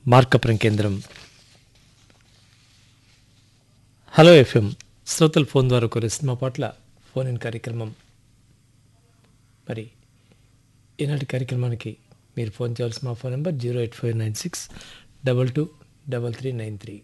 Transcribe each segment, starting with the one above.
మార్కపురం కేంద్రం hello FM శ్రోతల phone ద్వారా కోరే సినిమా పాటల ఫోన్ ఇన్ కార్యక్రమం మరి ఈనాటి కార్యక్రమానికి మీరు ఫోన్ చేయాల్సిన మా phone number zero eight five nine six double two double three nine three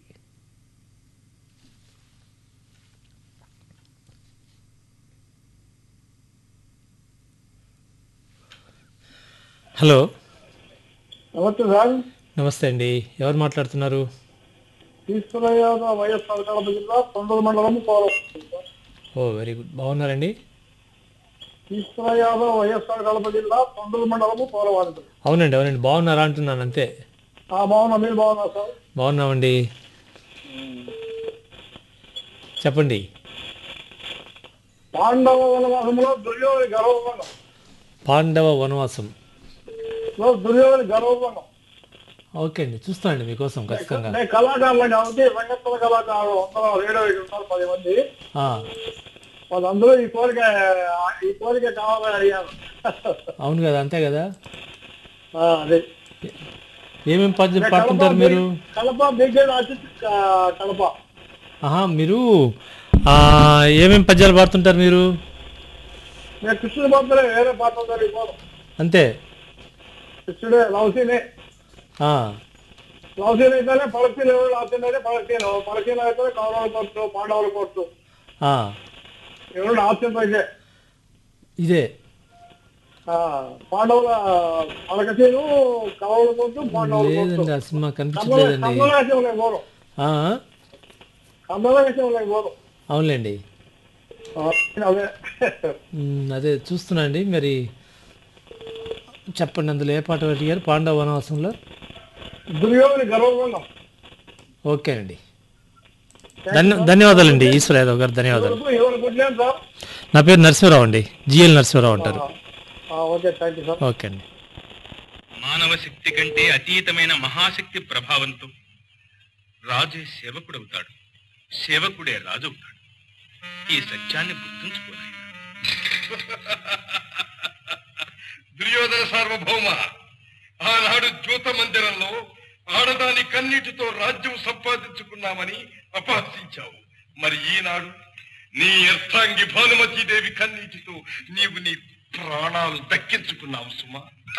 hello నమస్తే సార్ నమస్తే అండి ఎవరు మాట్లాడుతున్నారు తీసుకున్న యాదవ్ వైఎస్ఆర్ కడప జిల్లా తొండల మండలం పోలవరం ఓ వెరీ గుడ్ బాగున్నారండి తీసుకున్న యాదవ్ వైఎస్ఆర్ కడప జిల్లా తొండల మండలము పోలవరం అవునండి అవునండి బాగున్నారా అంటున్నాను అంతే ఆ బాగున్నా మీరు బాగున్నా సార్ బాగున్నామండి చెప్పండి పాండవ వనవాసంలో దుర్యోధని గర్వభంగం పాండవ వనవాసం లో దుర్యోధని గర్వభంగం ఓకే అండి చూస్తానండి మీకోసం ఖచ్చితంగా నేను కళాకారులు కాబట్టి రంగస్థల కళాకారులు అందరూ రేడియో ఉంటారు పది మంది ఆ, వాళ్ళందరూ ఈ కోరిక ఈ కోరిక కావాలని అడిగాను అవును కదా అంతే కదా ఆ, అదే ఏమేం పద్యం పాడుతుంటారు మీరు కడప బిగ్గర అతిథి కడప ఆహా మీరు ఆ, ఏమేం పద్యాలు పాడుతుంటారు మీరు నేను కృష్ణుడి మాత్రమే వేరే పాటలు జరిగిపోను అంతే కృష్ణుడే లవసీనే ఆ, లవసీన్ అయితేనే పలసీలు లాసీన్ పలసీను పలసీన్ అయితే కౌరవుల కోర్టు పాండవుల కోర్టు ఆ, ఎవరు ఆప్షన్ అయితే ఇదే ఆ, పాండవుల పలకసీను కౌరవుల కోర్టు పాండవుల కోర్టు లేదండి ఆ సినిమా కనిపించలేదండి కమలవేషం లేక పోరు ఆ, కమలవేషం లేక పోరు అవునులేండి ఆ, అదే మ్, అదే చూస్తున్నా అండి మరి చెప్పండి అందులో ఏ పాట అడిగారు పాండవ వనవాసంలో దుర్యోధని గర్వభంగం ఓకేనండి ధన్య ధన్యవాదాలండి ఈశ్వర యాదవ్ గారు ధన్యవాదాలు ఎవరు ఎవరు పుట్టినాను సార్ నా పేరు నరసింహరావు అండి జిఎల్ నరసింహరావు అంటారు ఆ, okay thank you sir okay అండి మానవ శక్తి కంటే అతీతమైన మహాశక్తి ప్రభావంతో రాజే సేవకుడవుతాడు సేవకుడే రాజవుతాడు ఈ సత్యాన్ని గుర్తుంచుకోనాయన దుర్యోధన సార్వభౌమ ఆనాడు జ్యోత మందిరంలో ఆడదాని కన్నీటితో రాజ్యం సంపాదించుకున్నామని అపహసించావు మరి ఈనాడు నీ అర్థాంగి భానుమతీదేవి కన్నీటితో నీవు నీ ప్రాణాలు దక్కించుకున్నావు సుమా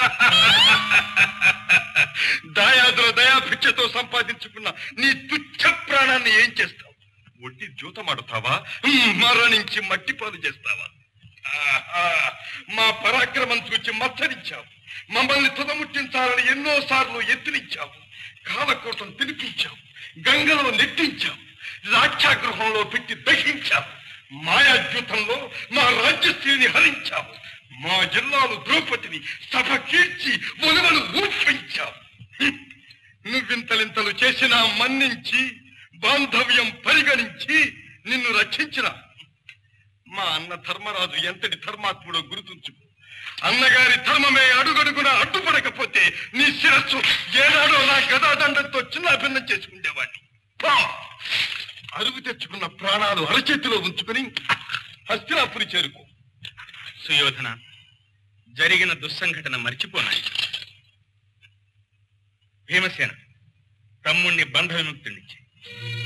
దాయాదుల దయాభిక్షతో సంపాదించుకున్న నీ తుచ్చ ప్రాణాన్ని ఏం చేస్తావు ఒడ్డి జూతమాడుతావా మరణించి మట్టిపాలు చేస్తావా ఆహా, మా పరాక్రమం చూచి మత్సరించావు మమ్మల్ని తుదముట్టించాలని ఎన్నో సార్లు ఎత్తిరించావు కాలకోసం తినిపించావు గంగలో నెట్టించావు రాక్షాగృహంలో పెట్టి దహించావు మాయాద్యూతంలో మా రాజ్యశ్రీని హరించావు మా జిల్లాలు ద్రౌపదిని సభ కీర్చి ఒలువలు ఊపించావు హ్మ్. నువ్వింతలింతలు చేసినా మన్నించి బాంధవ్యం పరిగణించి నిన్ను రక్షించిన మా అన్న ధర్మరాజు ఎంతటి ధర్మాత్ముడో గుర్తుంచుకో అన్నగారి ధర్మమే అడుగడుగున అడ్డుపడకపోతే నీ శిరస్సు ఏనాడో నా గదాదండంతో చిన్న భిన్నం చేసుకుండేవాడిని పో! అరుగు తెచ్చుకున్న ప్రాణాలు అరచేతిలో ఉంచుకుని హస్తినాపురి చేరుకో సుయోధన జరిగిన దుస్సంఘటన మర్చిపోనాయి భీమసేన తమ్ముణ్ణి బంధ విముక్తునిచ్చి